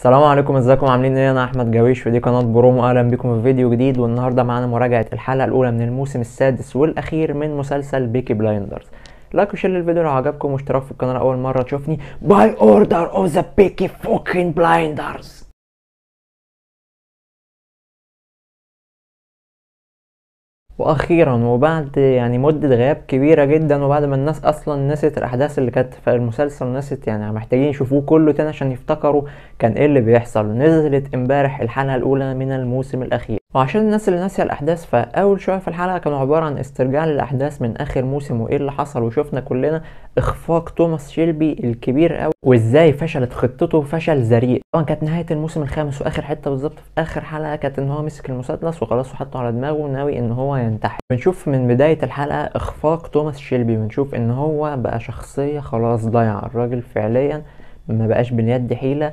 السلام عليكم ازيكم عاملين ايه انا احمد جويش ودي قناه برومو اهلا بكم في فيديو جديد والنهارده معانا مراجعه الحلقه الاولى من الموسم السادس والاخير من مسلسل بيكي بلايندرز لايك وشير للفيديو لو عجبكم واشتراك في القناه اول مره تشوفني باي اوردر اوف ذا بيكي فوكين بلايندرز واخيرا وبعد يعني مده غياب كبيره جدا وبعد ما الناس اصلا نسيت الاحداث اللي كانت في المسلسل نسيت يعني محتاجين يشوفوه كله تاني عشان يفتكروا كان ايه اللي بيحصل نزلت امبارح الحلقه الاولى من الموسم الاخير وعشان الناس اللي ناسيه الاحداث فاول شويه في الحلقه كانوا عباره عن استرجاع للاحداث من اخر موسم وايه اللي حصل وشفنا كلنا اخفاق توماس شيلبي الكبير قوي وازاي فشلت خطته فشل ذريع طبعا كانت نهايه الموسم الخامس واخر حته بالظبط في اخر حلقه كانت ان هو مسك المسدس وخلاص وحطه على دماغه وناوي ان هو ينتحر بنشوف من بدايه الحلقه اخفاق توماس شيلبي بنشوف ان هو بقى شخصيه خلاص ضايعه الراجل فعليا ما بقاش باليد حيله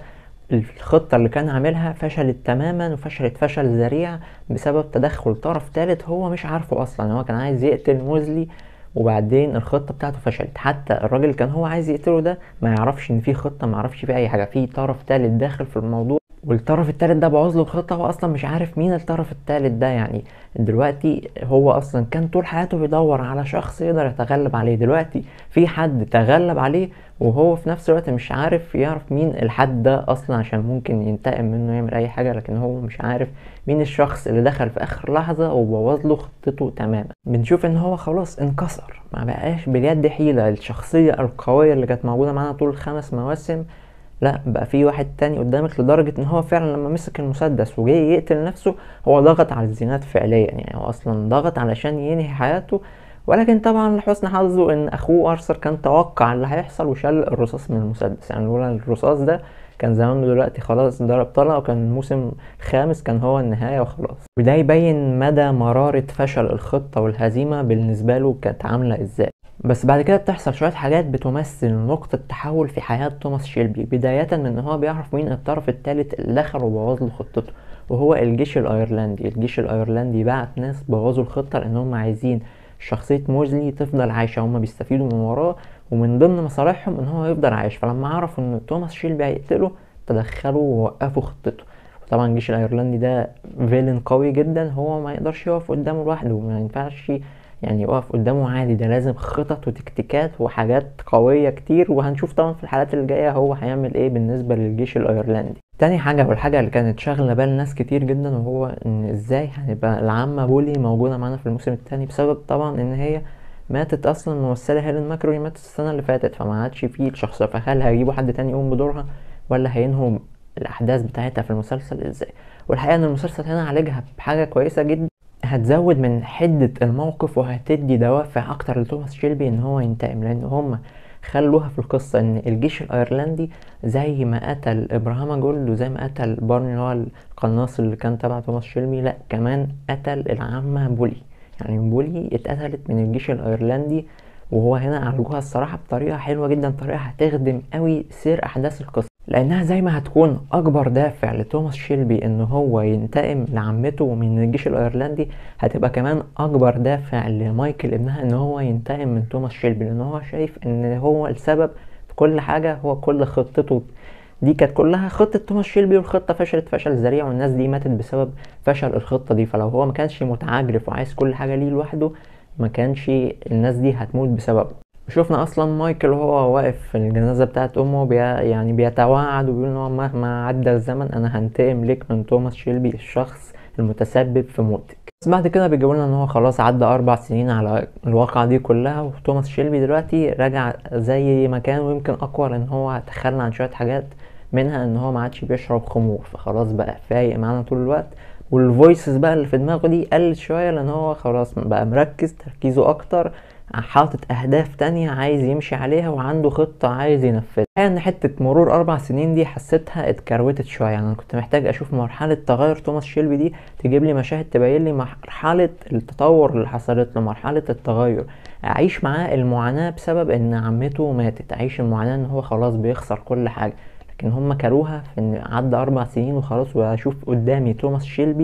الخطة اللي كان عاملها فشلت تماما وفشلت فشل ذريع بسبب تدخل طرف ثالث هو مش عارفه اصلا هو كان عايز يقتل موزلي وبعدين الخطة بتاعته فشلت حتى الراجل اللي كان هو عايز يقتله ده ما يعرفش ان في خطة ما يعرفش في اي حاجة في طرف ثالث داخل في الموضوع والطرف الثالث ده بوظ له الخطة هو اصلا مش عارف مين الطرف الثالث ده يعني دلوقتي هو اصلا كان طول حياته بيدور على شخص يقدر يتغلب عليه دلوقتي في حد تغلب عليه وهو في نفس الوقت مش عارف يعرف مين الحد ده اصلا عشان ممكن ينتقم منه يعمل اي حاجة لكن هو مش عارف مين الشخص اللي دخل في اخر لحظة وبوظ له خطته تماما بنشوف ان هو خلاص انكسر ما بقاش باليد حيلة الشخصية القوية اللي كانت موجودة معانا طول الخمس مواسم لا بقى في واحد تاني قدامك لدرجة ان هو فعلا لما مسك المسدس وجاي يقتل نفسه هو ضغط على الزينات فعليا يعني هو اصلا ضغط علشان ينهي حياته ولكن طبعا لحسن حظه ان اخوه ارثر كان توقع اللي هيحصل وشال الرصاص من المسدس يعني لولا الرصاص ده كان زمانه دلوقتي خلاص ضرب طلقه وكان الموسم الخامس كان هو النهاية وخلاص وده يبين مدى مرارة فشل الخطة والهزيمة بالنسبة له كانت عاملة ازاي بس بعد كده بتحصل شوية حاجات بتمثل نقطة تحول في حياة توماس شيلبي بداية من ان هو بيعرف مين الطرف الثالث اللي دخل وبوظ له خطته وهو الجيش الايرلندي الجيش الايرلندي بعت ناس بوظوا الخطة لان هم عايزين شخصية موزلي تفضل عايشة هما بيستفيدوا من وراه ومن ضمن مصالحهم ان هو يفضل عايش فلما عرفوا ان توماس شيلبي هيقتله تدخلوا ووقفوا خطته طبعا الجيش الايرلندي ده فيلن قوي جدا هو ما يقدرش يقف قدامه لوحده ما ينفعش يعني يقف قدامه عادي ده لازم خطط وتكتيكات وحاجات قوية كتير وهنشوف طبعا في الحلقات الجاية هو هيعمل ايه بالنسبة للجيش الايرلندي تاني حاجة والحاجة اللي كانت شاغلة بال ناس كتير جدا وهو ان ازاي هنبقى العمة بولي موجودة معانا في الموسم التاني بسبب طبعا ان هي ماتت اصلا الممثلة هيلين ماكروي ماتت السنة اللي فاتت فما عادش فيه الشخصية فهل هيجيبوا حد تاني يقوم بدورها ولا هينهوا الاحداث بتاعتها في المسلسل ازاي والحقيقة ان المسلسل هنا عالجها بحاجة كويسة جدا هتزود من حدة الموقف وهتدي دوافع أكتر لتوماس شيلبي إن هو ينتقم لأن هما خلوها في القصة إن الجيش الأيرلندي زي ما قتل إبراهام جولد وزي ما قتل بارني اللي هو القناص اللي كان تبع توماس شيلبي لأ كمان قتل العمة بولي يعني بولي اتقتلت من الجيش الأيرلندي وهو هنا عالجوها الصراحة بطريقة حلوة جدا طريقة هتخدم قوي سير أحداث القصة لانها زي ما هتكون اكبر دافع لتوماس شيلبي ان هو ينتقم لعمته من الجيش الايرلندي هتبقى كمان اكبر دافع لمايكل ابنها ان هو ينتقم من توماس شيلبي لان هو شايف ان هو السبب في كل حاجة هو كل خطته دي كانت كلها خطة توماس شيلبي والخطة فشلت فشل ذريع والناس دي ماتت بسبب فشل الخطة دي فلو هو ما كانش متعجرف وعايز كل حاجة ليه لوحده ما كانش الناس دي هتموت بسببه شفنا اصلا مايكل وهو واقف في الجنازه بتاعت امه بي يعني بيتوعد وبيقول ان هو مهما عدى الزمن انا هنتقم لك من توماس شيلبي الشخص المتسبب في موتك بس بعد كده بيجيبوا لنا ان هو خلاص عدى اربع سنين على الواقعة دي كلها وتوماس شيلبي دلوقتي رجع زي ما كان ويمكن اقوى لان هو تخلى عن شويه حاجات منها ان هو ما عادش بيشرب خمور فخلاص بقى فايق معانا طول الوقت والفويسز بقى اللي في دماغه دي قلت شويه لان هو خلاص بقى مركز تركيزه اكتر حاطط اهداف تانية عايز يمشي عليها وعنده خطة عايز ينفذها ان حتة مرور اربع سنين دي حسيتها اتكروتت شوية يعني انا كنت محتاج اشوف مرحلة تغير توماس شيلبي دي تجيب لي مشاهد تبين لي مرحلة التطور اللي حصلت له مرحلة التغير اعيش معاه المعاناة بسبب ان عمته ماتت اعيش المعاناة ان هو خلاص بيخسر كل حاجة لكن هم كروها في ان عدى اربع سنين وخلاص واشوف قدامي توماس شيلبي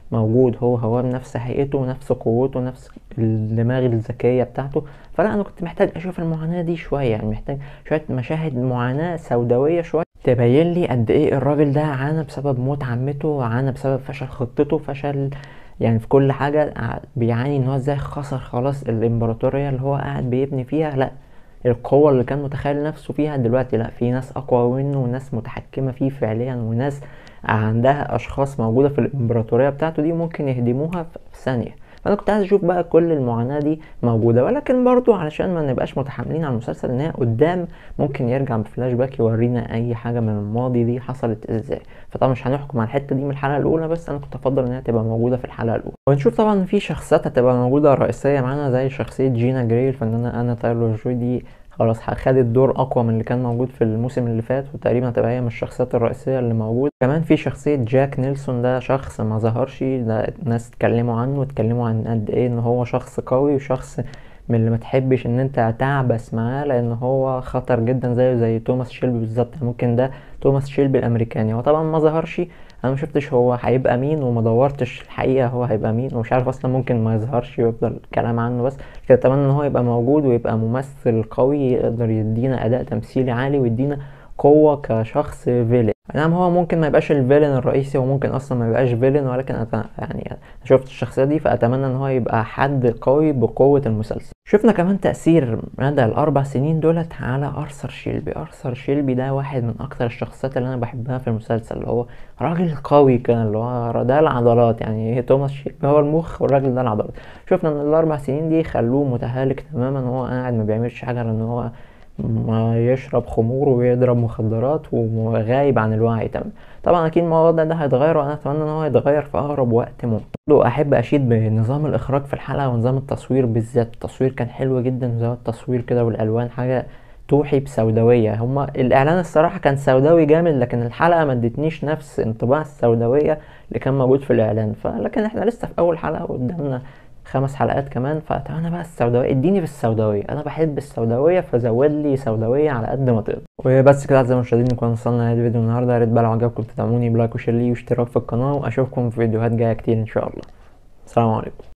موجود هو هو بنفس هيئته ونفس قوته ونفس الدماغ الذكية بتاعته فلا انا كنت محتاج اشوف المعاناة دي شوية يعني محتاج شوية مشاهد معاناة سوداوية شوية تبين لي قد ايه الراجل ده عانى بسبب موت عمته عانى بسبب فشل خطته فشل يعني في كل حاجة ع- بيعاني ان هو ازاي خسر خلاص الامبراطورية اللي هو قاعد بيبني فيها لا القوة اللي كان متخيل نفسه فيها دلوقتي لا في ناس اقوى منه وناس متحكمة فيه فعليا وناس عندها اشخاص موجودة في الامبراطورية بتاعته دي ممكن يهدموها في في ثانية فانا كنت عايز اشوف بقى كل المعاناة دي موجودة ولكن برضو علشان ما نبقاش متحاملين على المسلسل ان هي قدام ممكن يرجع بفلاش باك يورينا اي حاجة من الماضي دي حصلت ازاي فطبعا مش هنحكم على الحتة دي من الحلقة الاولى بس انا كنت افضل ان هي تبقى موجودة في الحلقة الاولى ونشوف طبعا في شخصيات هتبقى موجودة رئيسية معانا زي شخصية جينا جراي الفنانة انا تايلور جوي دي خلاص خدت دور اقوى من اللي كان موجود في الموسم اللي فات وتقريبا هتبقى هي من الشخصيات الرئيسيه اللي موجود كمان في شخصيه جاك نيلسون ده شخص ما ظهرش ده ناس اتكلموا عنه اتكلموا عن قد ايه ان هو شخص قوي وشخص من اللي ما تحبش ان انت تعبس معاه لان هو خطر جدا زيه زي توماس شيلبي بالظبط ممكن ده توماس شيلبي الامريكاني هو طبعا ما ظهرش انا ما شفتش هو هيبقى مين وما دورتش الحقيقه هو هيبقى مين ومش عارف اصلا ممكن ما يظهرش ويفضل كلام عنه بس كده اتمنى ان هو يبقى موجود ويبقى ممثل قوي يقدر يدينا اداء تمثيلي عالي ويدينا قوة كشخص فيلن نعم هو ممكن ما يبقاش الفيلن الرئيسي وممكن اصلا ما يبقاش فيلن ولكن أت... يعني شفت الشخصية دي فاتمنى ان هو يبقى حد قوي بقوة المسلسل شفنا كمان تأثير مدى الاربع سنين دولت على ارثر شيلبي ارثر شيلبي ده واحد من اكتر الشخصيات اللي انا بحبها في المسلسل اللي هو راجل قوي كان اللي هو ده العضلات يعني توماس شيلبي هو المخ والراجل ده العضلات شفنا ان الاربع سنين دي خلوه متهالك تماما وهو قاعد ما بيعملش حاجة غير ان هو ما يشرب خمور ويضرب مخدرات وغايب عن الوعي تماما طبعا اكيد الموضوع ده, ده هيتغير وانا اتمنى ان هو يتغير في اقرب وقت ممكن برضو احب اشيد بنظام الاخراج في الحلقه ونظام التصوير بالذات التصوير كان حلو جدا وزي التصوير كده والالوان حاجه توحي بسوداويه هما الاعلان الصراحه كان سوداوي جامد لكن الحلقه ما ادتنيش نفس انطباع السوداويه اللي كان موجود في الاعلان فلكن احنا لسه في اول حلقه قدامنا خمس حلقات كمان فاتمنى بقى السوداوية اديني في السوداوية انا بحب السوداوية فزود لي سوداوية على قد ما تقدر وبس كده اعزائي المشاهدين نكون وصلنا لنهاية الفيديو النهاردة يا ريت بقى لو عجبكم تدعموني بلايك وشير لي واشتراك في القناة واشوفكم في فيديوهات جاية كتير ان شاء الله السلام عليكم